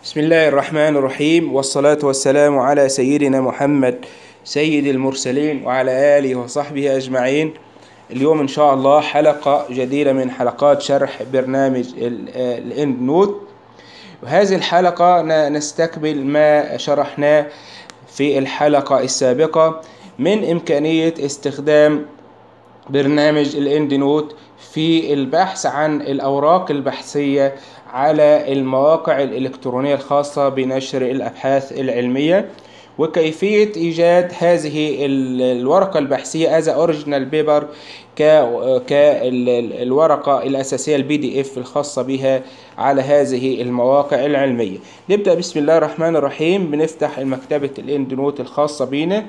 بسم الله الرحمن الرحيم والصلاة والسلام على سيدنا محمد سيد المرسلين وعلى آله وصحبه أجمعين اليوم إن شاء الله حلقة جديدة من حلقات شرح برنامج الإند نوت وهذه الحلقة نستكمل ما شرحناه في الحلقة السابقة من إمكانية استخدام برنامج الإند نوت في البحث عن الأوراق البحثية على المواقع الإلكترونية الخاصة بنشر الأبحاث العلمية وكيفية إيجاد هذه الورقة البحثية as أوريجينال بيبر كالورقة الأساسية البي دي اف الخاصة بها على هذه المواقع العلمية نبدأ بسم الله الرحمن الرحيم بنفتح مكتبة الاند نوت الخاصة بينا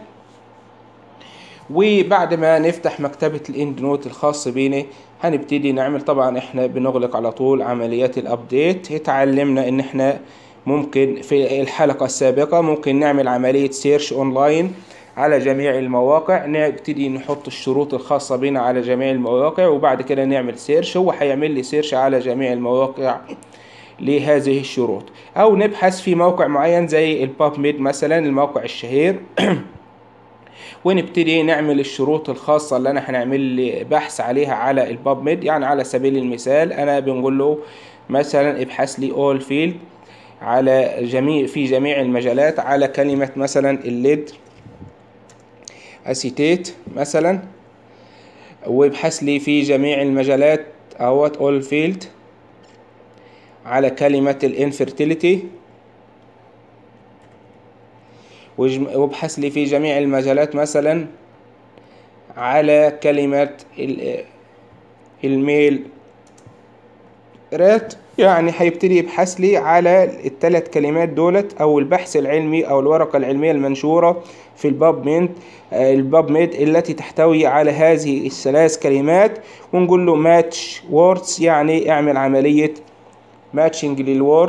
وبعد ما نفتح مكتبة الاند نوت الخاص بينا هنبتدي نعمل طبعا احنا بنغلق على طول عمليات الابديت اتعلمنا ان احنا ممكن في الحلقة السابقة ممكن نعمل عملية سيرش اونلاين على جميع المواقع نبتدي نحط الشروط الخاصة بنا على جميع المواقع وبعد كده نعمل سيرش هو هيعمل لي سيرش على جميع المواقع لهذه الشروط او نبحث في موقع معين زي الباب ميد مثلا الموقع الشهير ونبتدي نعمل الشروط الخاصة اللي أنا هنعمل بحث عليها على الباب ميد يعني على سبيل المثال أنا بنقول له مثلا ابحث لي all field على جميع في جميع المجالات على كلمة مثلا الليد اسيتيت مثلا وابحث لي في جميع المجالات اهوت all field على كلمة الانفرتيليتي وابحث لي في جميع المجالات مثلا على كلمة الميل رات يعني هيبتدي يبحث لي على الثلاث كلمات دولت او البحث العلمي او الورقة العلمية المنشورة في الباب ميد الباب ميد التي تحتوي على هذه الثلاث كلمات ونقول له ماتش ووردز يعني اعمل عملية ماتشنج للوورد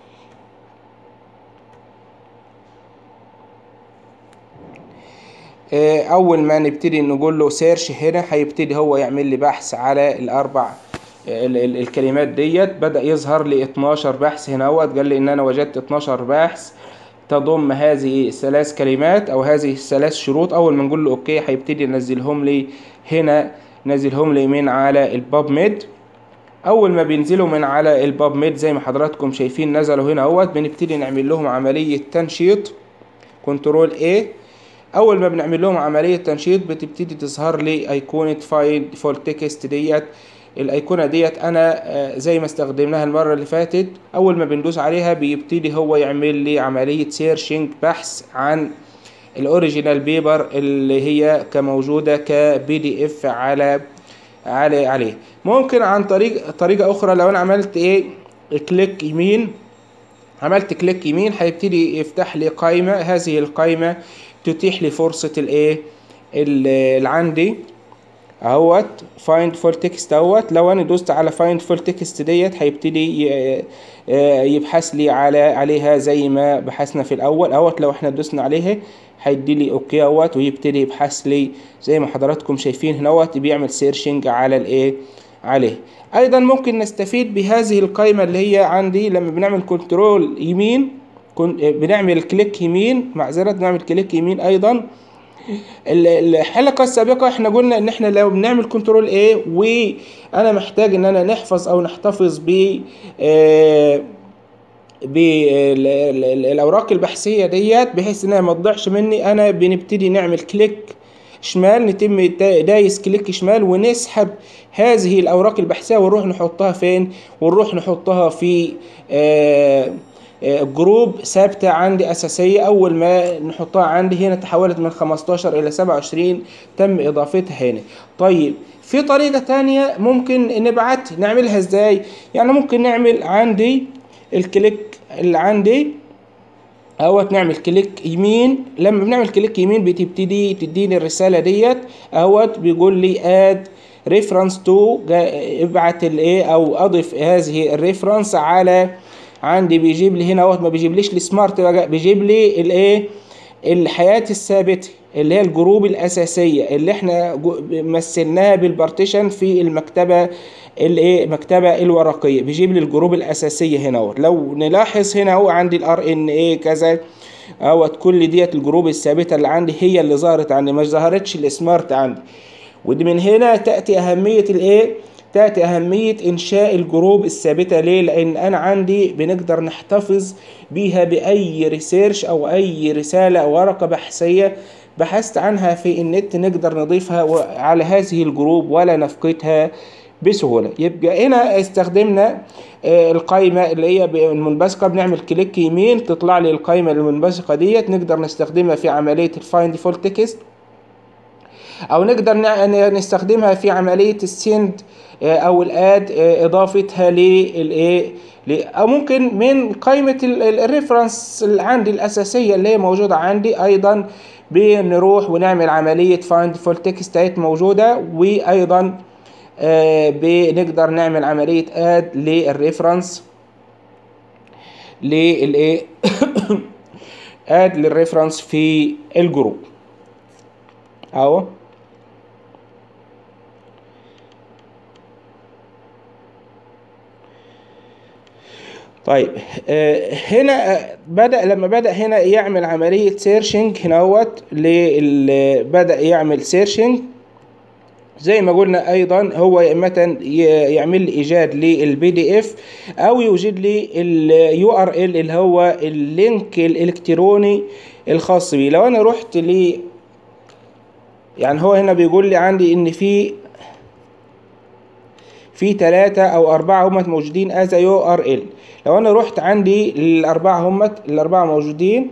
اول ما نبتدي نقول له سيرش هنا هيبتدي هو يعمل لي بحث على الاربع الكلمات ديت بدا يظهر لي 12 بحث هنا اهوت قال لي ان انا وجدت 12 بحث تضم هذه الثلاث كلمات او هذه الثلاث شروط اول ما نقول له اوكي هيبتدي ينزلهم لي هنا نزلهم لي من على الباب ميد اول ما بينزلوا من على الباب ميد زي ما حضراتكم شايفين نزلوا هنا اهوت بنبتدي نعمل لهم عمليه تنشيط كنترول A اول ما بنعمل لهم عمليه تنشيط بتبتدي تظهر لي ايقونه فايند فول تكست ديت الايقونه ديت انا زي ما استخدمناها المره اللي فاتت اول ما بندوس عليها بيبتدي هو يعمل لي عمليه سيرشنج بحث عن الاوريجينال بيبر اللي هي كموجوده كبي دي اف على على عليه ممكن عن طريق طريقه اخرى لو انا عملت ايه كليك يمين عملت كليك يمين هيبتدي يفتح لي قائمه هذه القائمه تتيح لي فرصة الايه اللي عندي اهوت فايند فول تكست اهوت لو انا دوست على فايند فول تكست ديت هيبتدي يبحث لي على عليها زي ما بحثنا في الاول اهوت لو احنا دوسنا عليها هيدي لي اوكي اهوت ويبتدي يبحث لي زي ما حضراتكم شايفين هنا اهوت بيعمل سيرشنج على الايه عليه ايضا ممكن نستفيد بهذه القائمه اللي هي عندي لما بنعمل كنترول يمين بنعمل كليك يمين معذرة بنعمل كليك يمين ايضا الحلقة السابقة احنا قلنا ان احنا لو بنعمل كنترول ايه وانا محتاج ان انا نحفظ او نحتفظ ب بالاوراق البحثية ديت بحيث انها ما تضيعش مني انا بنبتدي نعمل كليك شمال نتم دايس كليك شمال ونسحب هذه الاوراق البحثية ونروح نحطها فين ونروح نحطها في آه جروب ثابتة عندي أساسية أول ما نحطها عندي هنا تحولت من 15 إلى 27 تم إضافتها هنا طيب في طريقة تانية ممكن نبعت نعملها إزاي يعني ممكن نعمل عندي الكليك اللي عندي اهوت نعمل كليك يمين لما بنعمل كليك يمين بتبتدي تديني الرسالة ديت اهوت بيقول لي اد ريفرنس تو ابعت الايه او اضف هذه الريفرنس على عندي بيجيب لي هنا اهوت ما بيجيبليش السمارت بقى بيجيب لي الايه الحياة الثابتة اللي هي الجروب الأساسية اللي احنا جو- مثلناها بالبارتيشن في المكتبة الايه المكتبة الورقية بيجيب لي الجروب الأساسية هنا اهو لو نلاحظ هنا هو عندي الار ان ايه كذا اهوت كل ديت الجروب الثابتة اللي عندي هي اللي ظهرت عندي مش ظهرتش السمارت عندي ودي من هنا تأتي أهمية الإيه؟ تأتي أهمية إنشاء الجروب الثابتة ليه؟ لأن أنا عندي بنقدر نحتفظ بيها بأي ريسيرش أو أي رسالة أو ورقة بحثية بحثت عنها في النت نقدر نضيفها و- على هذه الجروب ولا نفقدها بسهولة يبقى هنا استخدمنا آه، القائمة اللي هي ب- المنبثقة بنعمل كليك يمين تطلع لي القائمة المنبثقة ديت نقدر نستخدمها في عملية الفايند ديفولت تكست او نقدر نع- ن- نستخدمها في عمليه السند آه، او الاد آه، اضافتها للايه ل- او ممكن من قائمه ال- ال- الريفرنس اللي عندي الاساسيه اللي هي موجوده عندي ايضا بنروح ونعمل عمليه فايند فول تكست اهيت موجوده وايضا آه، بنقدر نعمل عمليه اد للريفرنس للايه اد للريفرنس في الجروب اهو طيب آه، هنا آه، بدأ لما بدأ هنا يعمل عملية سيرشنج هنا هوت لل- بدأ يعمل سيرشنج زي ما قلنا ايضا هو مثلا يعمل لي ايجاد للبي دي اف او يوجد لي اليو ار ال اللي هو اللينك الالكتروني الخاص بيه لو انا رحت ل يعني هو هنا بيقول لي عندي ان في في ثلاثة أو أربعة همت موجودين از يو ار ال لو أنا رحت عندي الأربعة همت الأربعة موجودين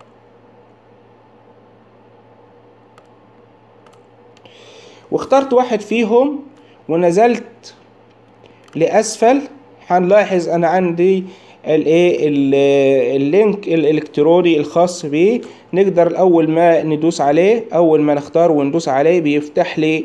واخترت واحد فيهم ونزلت لأسفل هنلاحظ أنا عندي الايه ال- اللينك الالكتروني الخاص بيه نقدر اول ما ندوس عليه اول ما نختار وندوس عليه بيفتح لي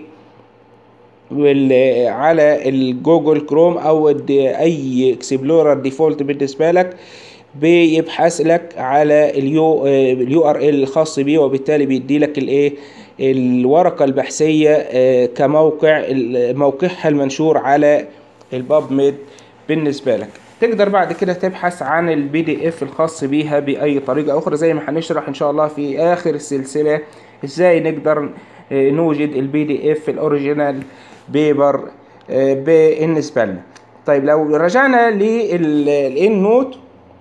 وال- على الجوجل كروم او الد- اي اكسبلورر ديفولت بالنسبه لك بيبحث لك على اليو اليو ار ال الخاص بيه وبالتالي بيدي لك الايه الورقه البحثيه آه، كموقع ال- موقعها المنشور على الباب ميد بالنسبه لك تقدر بعد كده تبحث عن البي دي اف الخاص بيها باي طريقه اخرى زي ما هنشرح ان شاء الله في اخر السلسله ازاي نقدر آه، نوجد البي دي اف الاوريجينال بيبر آه، بالنسبه لنا طيب لو رجعنا للان نوت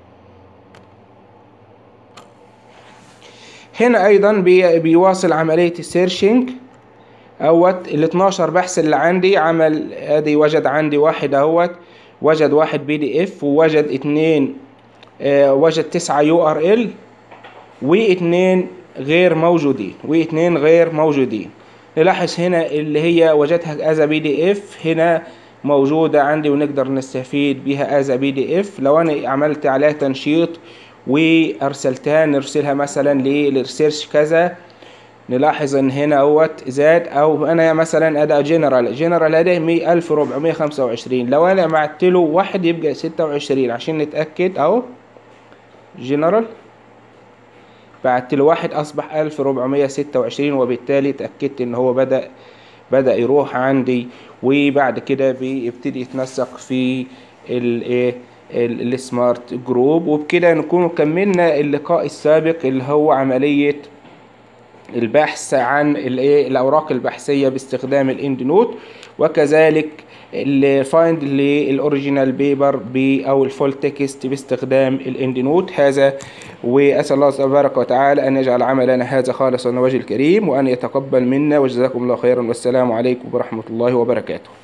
هنا ايضا بي بيواصل عمليه السيرشنج اهوت ال 12 بحث اللي عندي عمل ادي وجد عندي واحد اهوت وجد واحد بي دي اف ووجد اتنين آه وجد تسعة يو ار ال واتنين غير موجودين واتنين غير موجودين نلاحظ هنا اللي هي وجدها از بي دي اف هنا موجودة عندي ونقدر نستفيد بيها از بي دي اف لو انا عملت عليها تنشيط وارسلتها نرسلها مثلا للريسيرش كذا نلاحظ ان هنا اهوت زاد او انا مثلا اداء جنرال جنرال اداء 1425 لو انا بعت له واحد يبقى 26 عشان نتاكد اهو جنرال بعت له واحد اصبح 1426 وبالتالي اتاكدت ان هو بدا بدا يروح عندي وبعد كده بيبتدي يتنسق في الايه السمارت جروب وبكده نكون كملنا اللقاء السابق اللي هو عمليه البحث عن الايه الاوراق البحثيه باستخدام الاند نوت وكذلك الفايند للاوريجينال بيبر او الفول تكست باستخدام الاند نوت هذا واسال الله تبارك وتعالى ان يجعل عملنا هذا خالصا وجه الكريم وان يتقبل منا وجزاكم الله خيرا والسلام عليكم ورحمه الله وبركاته